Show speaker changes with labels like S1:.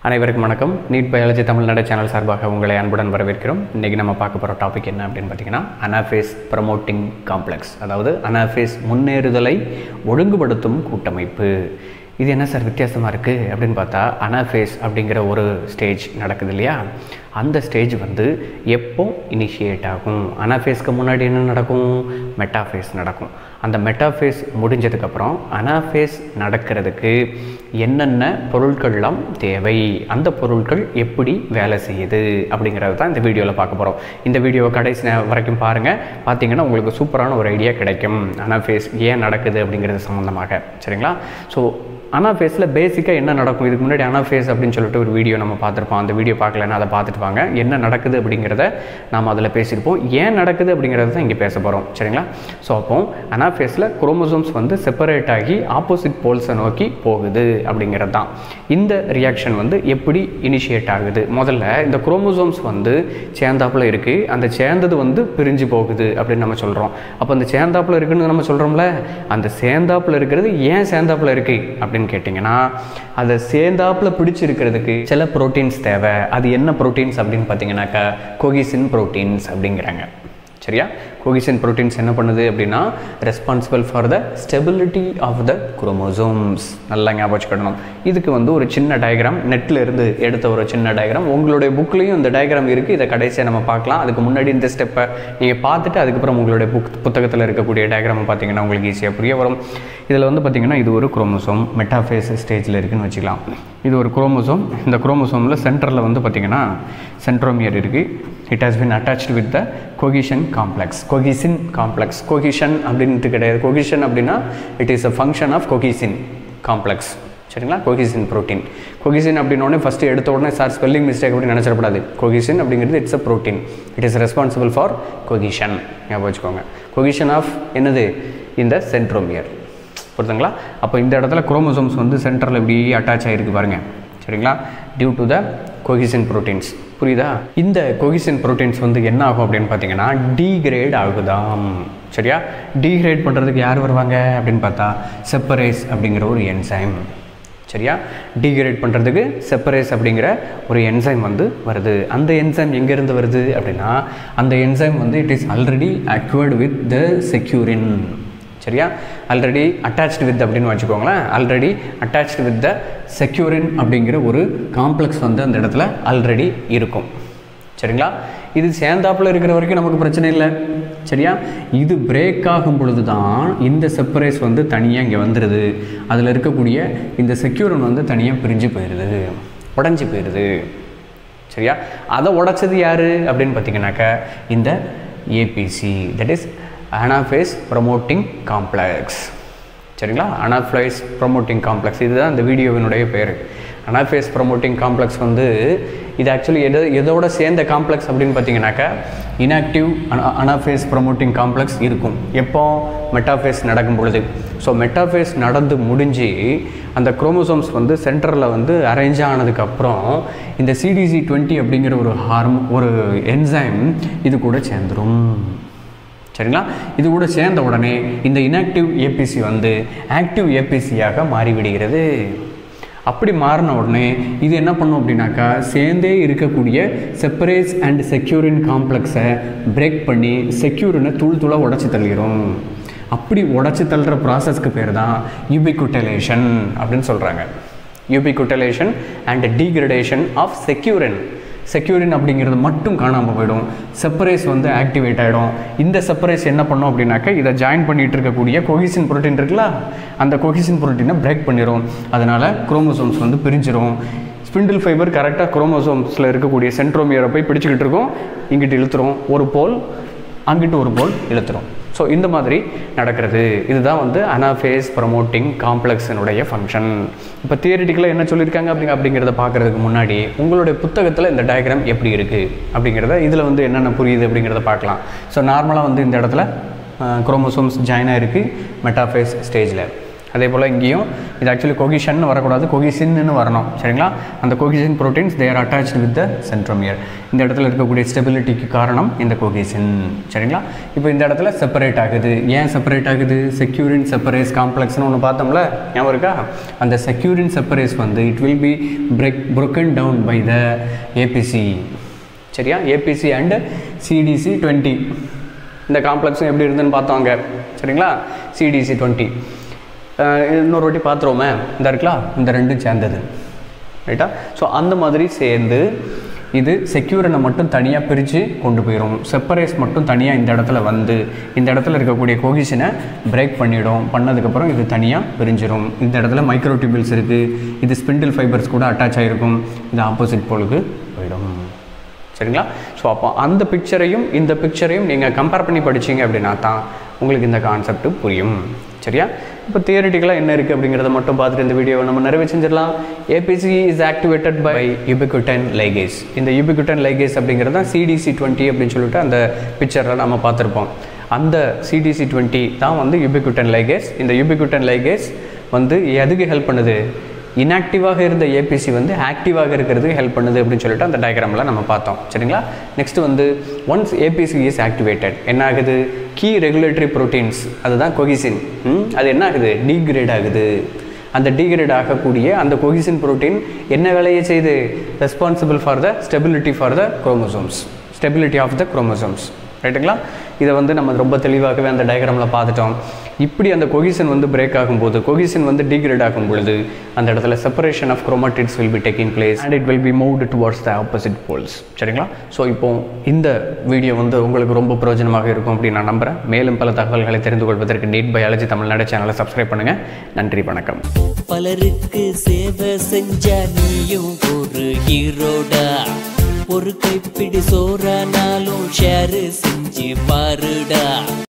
S1: அனைவருக்கும் வணக்கம் NEET biology Tamil Nadu channel சார்பாக உங்களை அன்புடன் வரவேற்கிறோம் இன்றைக்கி நம்ம பார்க்க போகிற டாபிக் என்ன அப்படின்னு பார்த்தீங்கன்னா அனாஃபேஸ் ப்ரமோட்டிங் காம்ப்ளெக்ஸ் அதாவது அனாஃபேஸ் முன்னேறுதலை ஒழுங்குபடுத்தும் கூட்டமைப்பு இது என்ன சார் வித்தியாசமாக இருக்குது அப்படின்னு பார்த்தா அனாஃபேஸ் அப்படிங்கிற ஒரு ஸ்டேஜ் நடக்குது இல்லையா அந்த ஸ்டேஜ் வந்து எப்போ இனிஷியேட் ஆகும் அனாஃபேஸ்க்கு முன்னாடி என்ன நடக்கும் மெட்டாஃபேஸ் நடக்கும் அந்த மெட்டாஃபேஸ் முடிஞ்சதுக்கப்புறம் அனாஃபேஸ் நடக்கிறதுக்கு என்னென்ன பொருட்கள்லாம் தேவை அந்த பொருட்கள் எப்படி வேலை செய்யுது அப்படிங்கிறது தான் இந்த வீடியோவில் பார்க்க போகிறோம் இந்த வீடியோவை கடைசி நே- வரைக்கும் பாருங்கள் பார்த்தீங்கன்னா உங்களுக்கு சூப்பரான ஒரு ஐடியா கிடைக்கும் அனாஃபேஸ் ஏன் நடக்குது அப்படிங்கிறது சம்மந்தமாக சரிங்களா ஸோ அனாஃபேஸில் பேசிக்காக என்ன நடக்கும் இதுக்கு முன்னாடி அனாஃபேஸ் அப்படின்னு சொல்லிட்டு ஒரு வீடியோ நம்ம பார்த்துருப்போம் அந்த வீடியோ பார்க்கலன்னா அதை பார்த்துட்டு வாங்க என்ன நடக்குது அப்படிங்கிறத நாம் அதில் பேசியிருப்போம் ஏன் நடக்குது அப்படிங்கிறத தான் இங்கே பேச போகிறோம் சரிங்களா ஸோ அப்போ அனாஃபேஸில் குரோமோசோம்ஸ் வந்து செப்பரேட் ஆகி ஆப்போசிட் போல்ஸை நோக்கி போகுது அப்படிங்கிறது தான் இந்த ரியாக்ஷன் வந்து எப்படி இனிஷியேட் ஆகுது முதல்ல இந்த குரோமோசோம்ஸ் வந்து சேர்ந்தாப்புல இருக்குது அந்த சேர்ந்தது வந்து பிரிஞ்சு போகுது அப்படின்னு நம்ம சொல்கிறோம் அப்போ அந்த சேர்ந்தாப்புல இருக்குன்னு நம்ம சொல்கிறோம்ல அந்த சேர்ந்தாப்புல இருக்கிறது ஏன் சேர்ந்தாப்புல இருக்குது அப்படின்னு கேட்டிங்கன்னா அதை சேர்ந்தாப்புல பிடிச்சிருக்கிறதுக்கு சில ப்ரோட்டீன்ஸ் தேவை அது என்ன ப்ரோட்டீன்ஸ் அப்படின்னு பார்த்தீங்கன்னாக்கா கொகிசின் ப்ரோட்டீன்ஸ் அப்படிங்கிறாங்க சரியா கோகிசன் ப்ரோட்டீன்ஸ் என்ன பண்ணுது அப்படின்னா responsible for the stability of the chromosomes நல்லா ஞாபகம் வச்சுக்கணும் இதுக்கு வந்து ஒரு சின்ன டயக்ராம் நெட்டில் இருந்து எடுத்த ஒரு சின்ன டயக்ராம் உங்களுடைய புக்லேயும் இந்த டயக்ராம் இருக்குது இதை கடைசியாக நம்ம பார்க்கலாம் அதுக்கு முன்னாடி இந்த ஸ்டெப்பை நீங்கள் பார்த்துட்டு அதுக்கப்புறம் உங்களுடைய புக் புத்தகத்தில் இருக்கக்கூடிய டயக்ராமை பார்த்தீங்கன்னா உங்களுக்கு ஈஸியாக புரிய வரும் இதில் வந்து பார்த்தீங்கன்னா இது ஒரு குரோமோசோம் மெட்டாஃபேஸ் ஸ்டேஜில் இருக்குன்னு வச்சுக்கலாம் இது ஒரு குரோமோசோம் இந்த குரோமோசோமில் சென்டரில் வந்து பார்த்தீங்கன்னா சென்ட்ரோமியர் இருக்குது it has been attached with the cohesion complex cohesin complex cohesion அப்படின்ட்டு கிடையாது கொகிஷன் அப்படின்னா it is a function of cohesin complex சரிங்களா கொகிசின் ப்ரோட்டீன் கொகிசின் அப்படின்னோடனே ஃபஸ்ட்டு எடுத்த உடனே சார் ஸ்பெல்லிங் மிஸ்டேக் அப்படின்னு நினச்சிடக்கூடாது கொகிசின் அப்படிங்கிறது it's a protein it is responsible for cohesion ஞாபகம் வச்சுக்கோங்க கொகிஷன் ஆஃப் என்னது இந்த சென்ட்ரோமியர் புரியுதுங்களா அப்போ இந்த இடத்துல குரோமோசோம்ஸ் வந்து சென்டரில் இப்படி அட்டாச் ஆகிருக்கு பாருங்க சரிங்களா due to the cohesin proteins புரியுதா இந்த கொகிசின் ப்ரோட்டீன்ஸ் வந்து என்ன ஆகும் அப்படின்னு பார்த்தீங்கன்னா டீக்ரேட் ஆகுதாம் சரியா டீக்ரேட் பண்ணுறதுக்கு யார் வருவாங்க அப்படின்னு பார்த்தா செப்பரேஸ் அப்படிங்கிற ஒரு என்சைம் சரியா டீக்ரேட் பண்ணுறதுக்கு செப்பரேஸ் அப்படிங்கிற ஒரு என்சைம் வந்து வருது அந்த என்சைம் எங்கேருந்து வருது அப்படின்னா அந்த என்சைம் வந்து it is already acquired with the securin சரியா ஆல்ரெடி அட்டாச்டு வித் அப்படின்னு வச்சுக்கோங்களேன் already attached with the securin அப்படிங்கிற ஒரு காம்ப்ளெக்ஸ் வந்து அந்த இடத்துல ஆல்ரெடி இருக்கும் சரிங்களா இது சேர்ந்தாப்புல இருக்கிற வரைக்கும் நமக்கு பிரச்சனை இல்லை சரியா இது பிரேக் ஆகும் பொழுது தான் இந்த செப்பரேஸ் வந்து தனியாக இங்கே வந்துடுது அதில் இருக்கக்கூடிய இந்த செக்யூரன் வந்து தனியாக பிரிஞ்சு போயிடுது உடஞ்சி போயிடுது சரியா அதை உடைச்சது யார் அப்படின்னு பார்த்தீங்கன்னாக்கா இந்த ABC that is anaphase promoting complex சரிங்களா அனாஃபேஸ் ப்ரமோட்டிங் காம்ப்ளெக்ஸ் இதுதான் இந்த வீடியோவினுடைய பேர் அனாஃபேஸ் ப்ரமோட்டிங் காம்ப்ளெக்ஸ் வந்து இது ஆக்சுவலி எது எதோட சேர்ந்த காம்ப்ளெக்ஸ் அப்படின்னு பார்த்தீங்கன்னாக்கா இன்ஆக்டிவ் அனாஃபேஸ் ப்ரமோட்டிங் காம்ப்ளெக்ஸ் இருக்கும் எப்போ மெட்டாஃபேஸ் நடக்கும் பொழுது ஸோ மெட்டாஃபேஸ் நடந்து முடிஞ்சு அந்த குரோமோசோம்ஸ் வந்து சென்டரில் வந்து அரேஞ்ச் ஆனதுக்கப்புறம் இந்த சிடிசி டுவெண்ட்டி அப்படிங்கிற ஒரு ஹார்மோ ஒரு என்சைம் இது கூட சேர்ந்துரும் சரிங்களா இது கூட சேர்ந்த உடனே இந்த இன்ஆக்டிவ் ஏபிசி வந்து ஆக்டிவ் ஏபிசியாக மாறிவிடுகிறது அப்படி மாறின உடனே இது என்ன பண்ணும் அப்படின்னாக்கா சேர்ந்தே இருக்கக்கூடிய செப்பரேஸ் அண்ட் செக்யூரின் காம்ப்ளெக்ஸை பிரேக் பண்ணி செக்யூரினை தூள் தூளாக உடச்சி தள்ளிடும் அப்படி உடச்சி தள்ளுற ப்ராசஸ்க்கு பேர் தான் யூபிகுட்டலேஷன் அப்படின்னு சொல்கிறாங்க ubiquitylation and degradation of securin securin அப்படிங்கிறது மட்டும் காணாமல் போயிடும் செப்பரேஸ் வந்து ஆக்டிவேட் ஆகிடும் இந்த செப்பரேஸ் என்ன பண்ணும் அப்படின்னாக்கா இதை ஜாயின் பண்ணிட்டு இருக்கக்கூடிய கொஹிசின் புரோட்டீன் இருக்குல்ல அந்த கொஹிசின் புரோட்டீனை பிரேக் பண்ணிடும் அதனால் குரோமோசோம்ஸ் வந்து பிரிஞ்சிரும் ஸ்பிண்டில் ஃபைபர் கரெக்டாக குரோமோசோம்ஸில் இருக்கக்கூடிய சென்ட்ரோமியரை போய் பிடிச்சிக்கிட்டு இருக்கும் இங்கிட்டு இழுத்துரும் ஒரு போல் அங்கிட்டு ஒரு போல் இழுத்துரும் ஸோ இந்த மாதிரி நடக்கிறது இதுதான் வந்து அனாஃபேஸ் ப்ரமோட்டிங் காம்ப்ளெக்ஸினுடைய ஃபங்க்ஷன் இப்போ தியரிட்டிக்கலாக என்ன சொல்லியிருக்காங்க அப்படிங்க அப்படிங்கிறத பார்க்குறதுக்கு முன்னாடி உங்களுடைய புத்தகத்தில் இந்த டயக்ராம் எப்படி இருக்குது அப்படிங்கிறத இதில் வந்து என்னென்ன புரியுது அப்படிங்கிறத பார்க்கலாம் ஸோ நார்மலாக வந்து இந்த இடத்துல குரோமோசோம்ஸ் ஜாயின் ஆகிருக்கு மெட்டாஃபேஸ் ஸ்டேஜில் அதே போல் இங்கேயும் இது ஆக்சுவலி கொகிஷன் வரக்கூடாது கொகிசின்னு வரணும் சரிங்களா அந்த cohesin proteins there attached with the centromere இந்த இடத்துல இருக்கக்கூடிய ஸ்டெபிலிட்டிக்கு காரணம் இந்த கொகிசின் சரிங்களா இப்போ இந்த இடத்துல செப்பரேட் ஆகுது ஏன் செப்பரேட் ஆகுது செக்யூரின் செப்பரேஸ் காம்ப்ளெக்ஸ்னு ஒன்று பார்த்தோம்ல ஞாபகம் இருக்கா அந்த செக்யூரின் செப்பரேஸ் வந்து it will be break broken down by the ABC சரியா ஏபிசி அண்ட் சிடிசி டுவெண்ட்டி இந்த காம்ப்ளெக்ஸும் எப்படி இருந்துன்னு பார்த்தோங்க சரிங்களா சிடிசி டுவெண்ட்டி இன்னொரு வாட்டி பார்த்துருவோமே இந்த இருக்கலாம் இந்த ரெண்டும் சேர்ந்தது ரைட்டா ஸோ அந்த மாதிரி சேர்ந்து இது செக்யூரனை மட்டும் தனியாக பிரித்து கொண்டு போயிடும் செப்பரேஸ் மட்டும் தனியாக இந்த இடத்துல வந்து இந்த இடத்துல இருக்கக்கூடிய கோகிஷனை பிரேக் பண்ணிடும் பண்ணதுக்கப்புறம் இது தனியாக பிரிஞ்சிடும் இந்த இடத்துல மைக்ரோடியூபிள்ஸ் இருக்குது இது ஸ்பிண்டில் ஃபைபர்ஸ் கூட அட்டாச் ஆகிருக்கும் இது ஆப்போசிட் போலுக்கு போயிடும் சரிங்களா ஸோ அப்போ அந்த பிக்சரையும் இந்த பிக்சரையும் நீங்கள் கம்பேர் பண்ணி படிச்சீங்க அப்படின்னா தான் உங்களுக்கு இந்த கான்செப்ட் புரியும் சரியா இப்போ தியரிட்டிக்கலாக என்ன இருக்குது அப்படிங்கிறத மட்டும் பார்த்துட்டு இந்த வீடியோவை நம்ம நிறைவே செஞ்சிடலாம் ABC is activated by ubiquitin ligase இந்த யுபிகுட்டன் லைகேஸ் அப்படிங்கிறது தான் சிடிசி டுவெண்ட்டி அப்படின்னு சொல்லிட்டு அந்த பிக்சரில் நம்ம பார்த்துருப்போம் அந்த சிடிசி டுவெண்ட்டி தான் வந்து யுபிகுட்டன் லைகேஸ் இந்த யுபிகுட்டன் லைகேஸ் வந்து எதுக்கு ஹெல்ப் பண்ணுது இன்ஆக்டிவாக இருந்த ஏபிசி வந்து ஆக்டிவாக இருக்கிறதுக்கு ஹெல்ப் பண்ணுது அப்படின்னு சொல்லிட்டு அந்த டயக்ராமில் நம்ம பார்த்தோம் சரிங்களா நெக்ஸ்ட் வந்து ஒன்ஸ் ஏபிசி இஸ் ஆக்டிவேட்டட் என்ன ஆகுது கீ ரெகுலேட்டரி ப்ரோட்டீன்ஸ் அதுதான் கொகிசின் அது என்ன ஆகுது டீக்ரேட் ஆகுது அந்த டீக்ரேட் ஆகக்கூடிய அந்த கொகிசின் புரோட்டீன் என்ன வேலையை செய்து responsible for the stability for the chromosomes stability of the chromosomes ரைட்டுங்களா இதை வந்து நம்ம ரொம்ப தெளிவாகவே அந்த டயக்ராமில் பார்த்துட்டோம் இப்படி அந்த கொகிசன் வந்து பிரேக் ஆகும்போது கொகிசன் வந்து டீக்ரேட் ஆகும் பொழுது அந்த இடத்துல separation of chromatids will be taking place and it will be moved towards the opposite poles சரிங்களா ஸோ இப்போ இந்த வீடியோ வந்து உங்களுக்கு ரொம்ப பிரயோஜனமாக இருக்கும் அப்படின்னு நான் நம்புகிறேன் மேலும் பல தகவல்களை தெரிந்து கொள்வதற்கு நீட் பயாலஜி தமிழ்நாடு சேனலை சப்ஸ்கிரைப் பண்ணுங்கள் நன்றி வணக்கம்
S2: பலருக்கு சேவை செஞ்ச நீயும் ஒரு ஹீரோடா ஒரு கைப்பிடி சோறானாலும் ஷேர் செஞ்சு பாருடா